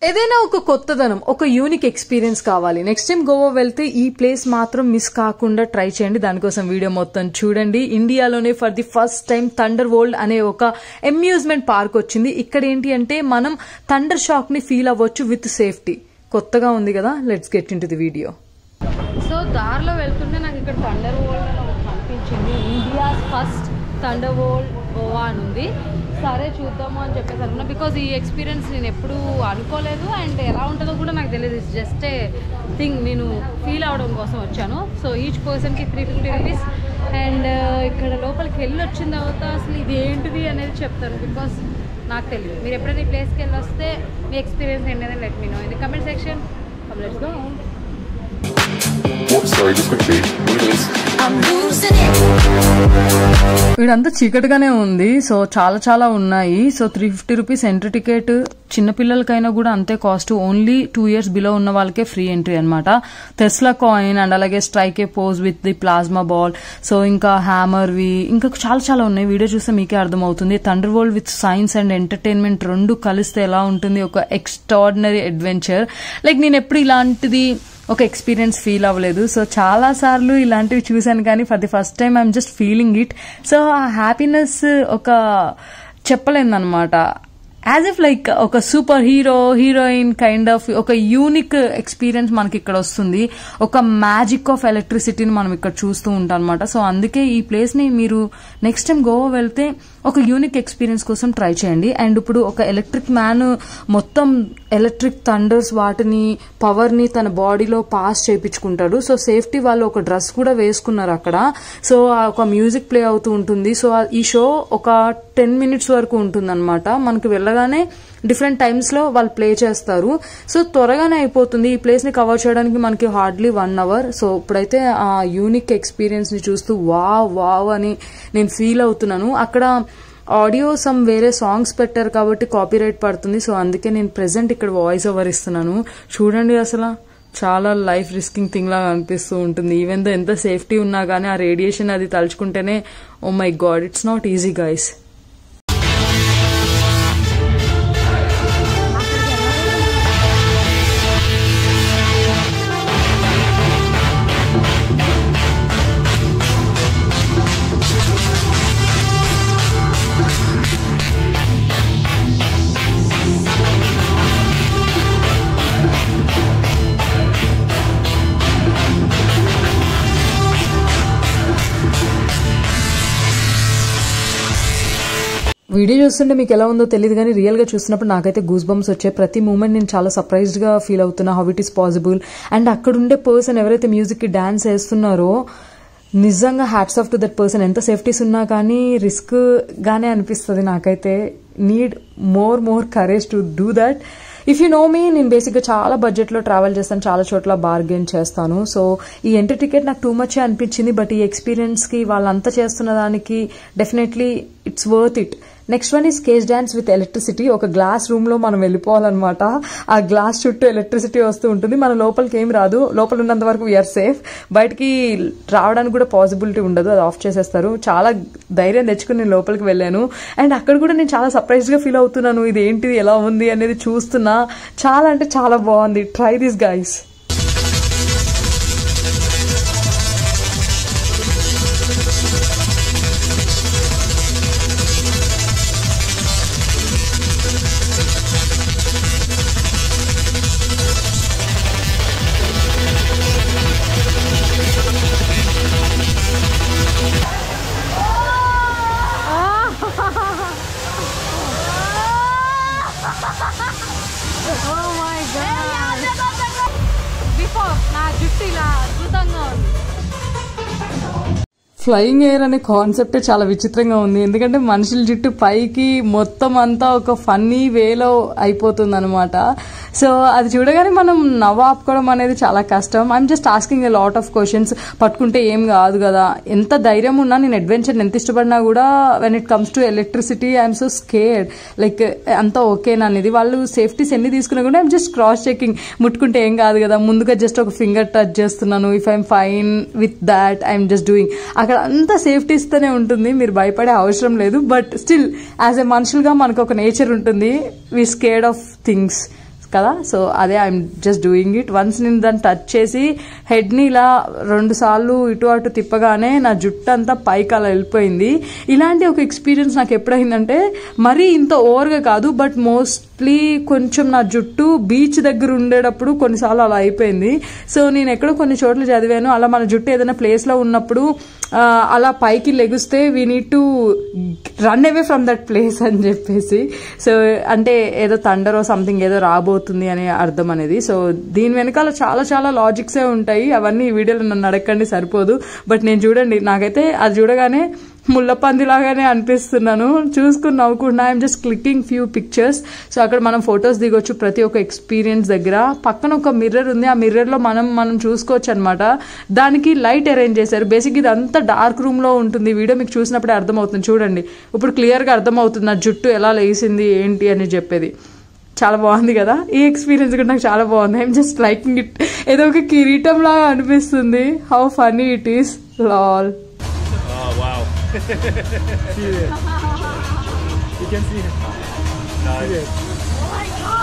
ఏదైనా ఒక కొత్తదనం ఒక యూనిక్ ఎక్స్పీరియన్స్ కావాలి నెక్స్ట్ టైం గోవా వెళ్తే ఈ ప్లేస్ మాత్రం మిస్ కాకుండా ట్రై చేయండి దానికోసం వీడియో మొత్తం చూడండి ఇండియాలోనే for the first time thunder world అనే ఒక అమ్యూజ్మెంట్ పార్క్ వచ్చింది ఇక్కడ ఏంటి అంటే మనం థండర్ షాక్ ని ఫీల్ అవ్వచ్చు విత్ సేఫ్టీ కొత్తగా ఉంది కదా let's get into the video so దారిలో వెళ్తుంటే నాకు ఇక్కడ థండర్ వరల్డ్ అని ఒకటి కనిపించింది India first thunder world Goa అని ఉంది సరే చూద్దాము అని చెప్పేసి అనుకున్నా బికాజ్ ఈ ఎక్స్పీరియన్స్ నేను ఎప్పుడూ అనుకోలేదు అండ్ ఎలా ఉంటుందో కూడా నాకు తెలియదు ఇట్స్ జస్ట్ ఏ థింగ్ నేను ఫీల్ అవడం కోసం వచ్చాను సో ఈచ్ పర్సన్కి త్రీ ఫిఫ్టీ రూపీస్ అండ్ ఇక్కడ లోపలికి వెళ్ళి వచ్చిన తర్వాత అసలు ఇది ఏంటిది అనేది చెప్తాను బికాస్ నాకు తెలియదు మీరు ఎప్పుడైనా ఈ ప్లేస్కి వెళ్ళి వస్తే మీ ఎక్స్పీరియన్స్ ఏంటనేది let me know in the comment section let's go Oh, sorry, just quickly. What it is? I'm losing it. వీడంతా చీకటిగానే ఉంది సో చాలా చాలా ఉన్నాయి so three fifty rupees entry ticket చిన్నపిల్లలకైనా కూడా అంతే cost only two years below ఉన్న వాళ్ళకే ఫ్రీ ఎంట్రీ అనమాట టెస్లా కాయిన్ అండ్ అలాగే strike a pose with the plasma ball so ఇంకా హ్యామర్ వి ఇంకా చాలా చాలా ఉన్నాయి వీడియో చూస్తే మీకే అర్థమవుతుంది thunder world with science and entertainment రెండు కలిస్తే ఎలా ఉంటుంది ఒక ఎక్స్ట్రాడినరీ అడ్వెంచర్ లైక్ నేను ఎప్పుడు ఇలాంటిది ఒక ఎక్స్పీరియన్స్ ఫీల్ అవ్వలేదు సో చాలా సార్లు ఇలాంటివి చూశాను కానీ for the first time I'm just feeling it so ఆ హ్యాపీనెస్ ఒక చెప్పలేను అనమాట యాజ్ ఇఫ్ లైక్ ఒక super hero heroine kind of ఒక యూనిక్ ఎక్స్పీరియన్స్ మనకి ఇక్కడ వస్తుంది ఒక మ్యాజిక్ ఆఫ్ ఎలక్ట్రిసిటీని మనం ఇక్కడ చూస్తూ ఉంటాం అనమాట సో అందుకే ఈ ప్లేస్ ని మీరు నెక్స్ట్ టైం గోవా వెళ్తే ఒక యూనిక్ ఎక్స్పీరియన్స్ కోసం ట్రై చేయండి అండ్ ఇప్పుడు ఒక ఎలక్ట్రిక్ మ్యాన్ మొత్తం ఎలక్ట్రిక్ థండర్స్ వాటిని పవర్ ని తన బాడీలో పాస్ చేయించుకుంటాడు సో సేఫ్టీ వాళ్ళు ఒక డ్రెస్ కూడా వేసుకున్నారు అక్కడ సో ఆ ఒక మ్యూజిక్ ప్లే అవుతూ ఉంటుంది సో ఆ- ఈ షో ఒక టెన్ మినిట్స్ వరకు ఉంటుంది అనమాట మనకి వెళ్ళగానే డిఫరెంట్ టైమ్స్ లో వాళ్ళు ప్లే చేస్తారు సో త్వరగానే అయిపోతుంది ఈ ప్లేస్ ని కవర్ చేయడానికి మనకి హార్డ్లీ వన్ అవర్ సో ఇప్పుడైతే ఆ యూనిక్ ఎక్స్పీరియన్స్ ని చూస్తూ వావ్ వావ్ అని నేను ఫీల్ అవుతున్నాను అక్కడ ఆడియో సమ్ వేరే సాంగ్స్ పెట్టారు కాబట్టి కాపీరైట్ పడుతుంది సో అందుకే నేను ప్రెసెంట్ ఇక్కడ వాయిస్ ఓవర్ ఇస్తున్నాను చూడండి అసలు చాలా లైఫ్ రిస్కింగ్ థింగ్ లాగా అనిపిస్తూ ఉంటుంది ఈవెన్ దో ఎంత సేఫ్టీ ఉన్నా కానీ ఆ రేడియేషన్ అది తలుచుకుంటేనే oh my god it's not easy guys video చూస్తుంటే మీకు ఎలా ఉందో తెలియదు కానీ రియల్ గా చూసినప్పుడు నాకైతే గూస్ బంప్స్ వచ్చాయి ప్రతి మూమెంట్ నేను చాలా సర్ప్రైజ్డ్ గా ఫీల్ అవుతున్నా how it is possible and అక్కడ ఉండే పర్సన్ ఎవరైతే మ్యూజిక్ కి డాన్స్ వేస్తున్నారో నిజంగా hats off to that person ఎంత సేఫ్టీస్ ఉన్నా కానీ రిస్క్ గానే అనిపిస్తుంది నాకైతే need more more courage to do that if you know me నేను బేసిక్గా చాలా బడ్జెట్లో ట్రావెల్ చేస్తాను చాలా చోట్ల బార్గెన్ చేస్తాను సో ఈ ఎంట్రీ టికెట్ నాకు టూ మచ్ అనిపించింది బట్ ఈ ఎక్స్పీరియన్స్కి వాళ్ళంతా చేస్తున్న దానికి definitely it's worth it next one is case dance with electricity ఒక గ్లాస్ రూమ్ లో మనం వెళ్ళిపోవాలన్నమాట ఆ గ్లాస్ చుట్టూ ఎలక్ట్రిసిటీ వస్తూ ఉంటుంది మన లోపలికి ఏం రాదు లోపల ఉన్నంత వరకు వీఆర్ సేఫ్ బయటికి రావడానికి కూడా పాసిబిలిటీ ఉండదు అది ఆఫ్ చేసేస్తారు చాలా ధైర్యం తెచ్చుకుని నేను లోపలికి వెళ్ళాను అండ్ అక్కడ కూడా నేను చాలా సర్ప్రైజ్ గా ఫీల్ అవుతున్నాను ఇది ఏంటిది ఎలా ఉంది అనేది చూస్తున్నా చాలా అంటే చాలా బాగుంది ట్రై దిస్ గైస్ బిఫోర్ నా జుట్టు ఇలా అద్భుతంగా ఉంది ఫ్లయింగ్ ఎయిర్ అనే కాన్సెప్ట్ చాలా విచిత్రంగా ఉంది ఎందుకంటే మనుషుల జుట్టు పైకి మొత్తం అంతా ఒక ఫన్నీ వేలో అయిపోతుంది అనమాట సో అది చూడగానే మనం నవ్వు ఆపుకోవడం అనేది చాలా కష్టం I'm just asking a lot of questions పట్టుకుంటే ఏం కాదు కదా ఎంత ధైర్యం ఉన్నా నేను అడ్వెంచర్ ఎంత ఇష్టపడినా కూడా when it comes to electricity I'm so scared like అంతా ఓకేనా అనేది వాళ్ళు సేఫ్టీస్ ఎన్ని తీసుకున్నా కూడా ఐఎమ్ జస్ట్ క్రాస్ చెకింగ్ ముట్టుకుంటే ఏం కాదు కదా ముందుగా జస్ట్ ఒక ఫింగర్ టచ్ చేస్తున్నాను if I'm fine with that I'm just doing అక్కడ అంతా సేఫ్టీస్తోనే ఉంటుంది మీరు భయపడే అవసరం లేదు బట్ స్టిల్ యాజ్ ఎ మనుషులుగా మనకు ఒక నేచర్ ఉంటుంది వి స్కేర్డ్ ఆఫ్ థింగ్స్ కదా సో అదే I'm just doing it once నేను దాన్ని టచ్ చేసి హెడ్ని ఇలా రెండు సార్లు ఇటు అటు తిప్పగానే నా జుట్టు అంతా పైకి అలా వెళ్ళిపోయింది ఇలాంటి ఒక ఎక్స్పీరియన్స్ నాకు ఎప్పుడైందంటే మరీ ఇంత ఓవర్గా కాదు బట్ మోస్ట్లీ కొంచెం నా జుట్టు బీచ్ దగ్గర ఉండేటప్పుడు కొన్నిసార్లు అలా అయిపోయింది సో నేను ఎక్కడో కొన్ని చోట్ల చదివాను అలా మన జుట్టు ఏదైనా ప్లేస్లో ఉన్నప్పుడు ఆ, అలా పైకి లెగిస్తే we need to run away from that place అని చెప్పేసి సో అంటే ఏదో తండరో సంథింగ్ ఏదో రాబోతుంది అనే అర్థం అనేది సో దీని వెనకాల చాలా చాలా లాజిక్సే ఉంటాయి అవన్నీ ఈ వీడియోలో నన్ను అడగండి సరిపోదు బట్ నేను చూడండి నాకైతే అది చూడగానే ముళ్ళపంది లాగానే అనిపిస్తున్నాను చూసుకుని నవ్వుకున్నా I'm just clicking few pictures so అక్కడ మనం ఫొటోస్ దిగొచ్చు ప్రతి ఒక్క ఎక్స్పీరియన్స్ దగ్గర పక్కన ఒక మిర్రర్ ఉంది ఆ మిర్రర్లో మనం మనం చూసుకోవచ్చు అనమాట దానికి లైట్ అరేంజ్ చేశారు బేసిక్ ఇది అంతా డార్క్ రూమ్లో ఉంటుంది వీడియో మీకు చూసినప్పుడే అర్థమవుతుంది చూడండి ఇప్పుడు క్లియర్గా అర్థమవుతుంది నా జుట్టు ఎలా లేసింది ఏంటి అని చెప్పేది చాలా బాగుంది కదా ఈ ఎక్స్పీరియన్స్ కూడా నాకు చాలా బాగుంది ఐఎమ్ జస్ట్ లైకింగ్ ఇట్ ఏదో ఒక కిరీటం లాగా అనిపిస్తుంది how funny it is lol Oh wow. see it. You can see it. Nice. See it.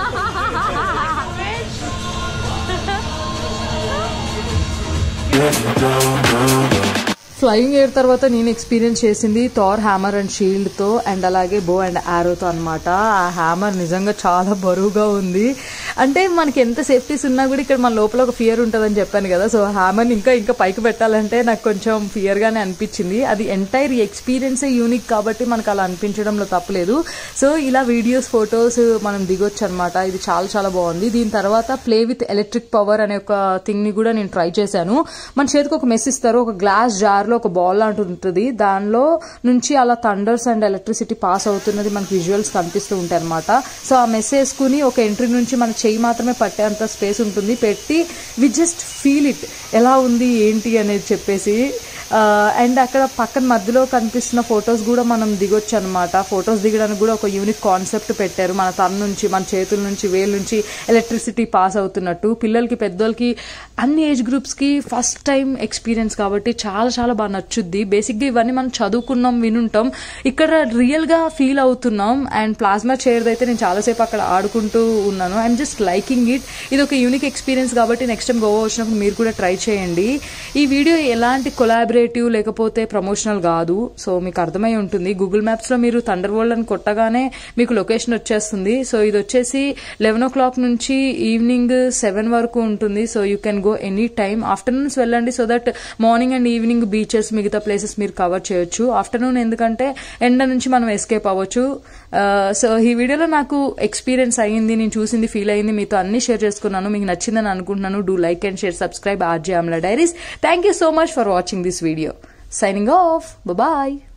Flying air తర్వాత నేను ఎక్స్పీరియన్స్ చేసింది థార్ హ్యామర్ అండ్ షీల్డ్ తో అండ్ అలాగే బో అండ్ ఆరోతో అనమాట ఆ హ్యామర్ నిజంగా చాలా బరువుగా ఉంది అంటే మనకి ఎంత సేఫ్టీస్ ఉన్నా కూడా ఇక్కడ మన లోపల ఒక ఫియర్ ఉంటుందని చెప్పాను కదా సో హ్యామర్ ఇంకా ఇంకా పైకి పెట్టాలంటే నాకు కొంచెం ఫియర్ గానే అనిపించింది అది ఎంటైర్ ఎక్స్పీరియన్సే యూనిక్ కాబట్టి మనకు అలా అనిపించడంలో తప్పలేదు సో ఇలా వీడియోస్ ఫొటోస్ మనం దిగొచ్చు అనమాట ఇది చాలా చాలా బాగుంది దీని తర్వాత ప్లే విత్ ఎలక్ట్రిక్ పవర్ అనే ఒక థింగ్ ని కూడా నేను ట్రై చేశాను మన చేతికి ఒక మెస్ ఇస్తారు ఒక గ్లాస్ జార్ లో ఒక బాల్ లాంటి ఉంటుంది దానిలో నుంచి అలా థండర్స్ అండ్ ఎలక్ట్రిసిటీ పాస్ అవుతున్నది మనకి విజువల్స్ కనిపిస్తూ ఉంటాయి అనమాట సో ఆ మెస్ వేసుకుని ఒక ఎంట్రీ నుంచి మన చెయ్యి మాత్రమే పట్టేంత స్పేస్ ఉంటుంది పెట్టి వి జస్ట్ ఫీల్ ఇట్ ఎలా ఉంది ఏంటి అనేది చెప్పేసి అండ్ అక్కడ పక్కన మధ్యలో కనిపిస్తున్న ఫొటోస్ కూడా మనం దిగొచ్చు అనమాట ఫొటోస్ దిగడానికి కూడా ఒక యూనిక్ కాన్సెప్ట్ పెట్టారు మన తన నుంచి మన చేతుల నుంచి వేలు నుంచి ఎలక్ట్రిసిటీ పాస్ అవుతున్నట్టు పిల్లలకి పెద్దోళ్ళకి అన్ని ఏజ్ గ్రూప్స్కి ఫస్ట్ టైం ఎక్స్పీరియన్స్ కాబట్టి చాలా చాలా బాగా నచ్చుద్ది బేసిక్గా ఇవన్నీ మనం చదువుకున్నాం వినుంటాం ఇక్కడ రియల్గా ఫీల్ అవుతున్నాం అండ్ ప్లాస్మా చైర్ అయితే నేను చాలాసేపు అక్కడ ఆడుకుంటూ ఉన్నాను ఐఎమ్ జస్ట్ లైకింగ్ ఇట్ ఇది ఒక యూనిక్ ఎక్స్పీరియన్స్ కాబట్టి నెక్స్ట్ టైం గోవా వచ్చినప్పుడు మీరు కూడా ట్రై చేయండి ఈ వీడియో ఎలాంటి కొలాబరేటివ్ లేకపోతే ప్రమోషనల్ కాదు సో మీకు అర్థమై ఉంటుంది గూగుల్ మ్యాప్స్లో మీరు థండర్ వరల్డ్ అని కొట్టగానే మీకు లొకేషన్ వచ్చేస్తుంది సో ఇది వచ్చేసి లెవెన్ ఓ క్లాక్ నుంచి ఈవినింగ్ సెవెన్ వరకు ఉంటుంది so you can go any time afternoons వెళ్ళండి so that morning and evening beaches మిగతా ప్లేసెస్ మీరు కవర్ చేయొచ్చు ఆఫ్టర్నూన్ ఎందుకంటే ఎండ నుంచి మనం ఎస్కేప్ అవ్వచ్చు సో ఈ వీడియోలో నాకు ఎక్స్పీరియన్స్ అయ్యింది నేను చూసింది ఫీల్ అయ్యింది మీతో అన్ని షేర్ చేసుకున్నాను మీకు నచ్చిందని అనుకుంటున్నాను do like and share subscribe RJ Amla diaries thank you so much for watching this video signing off bye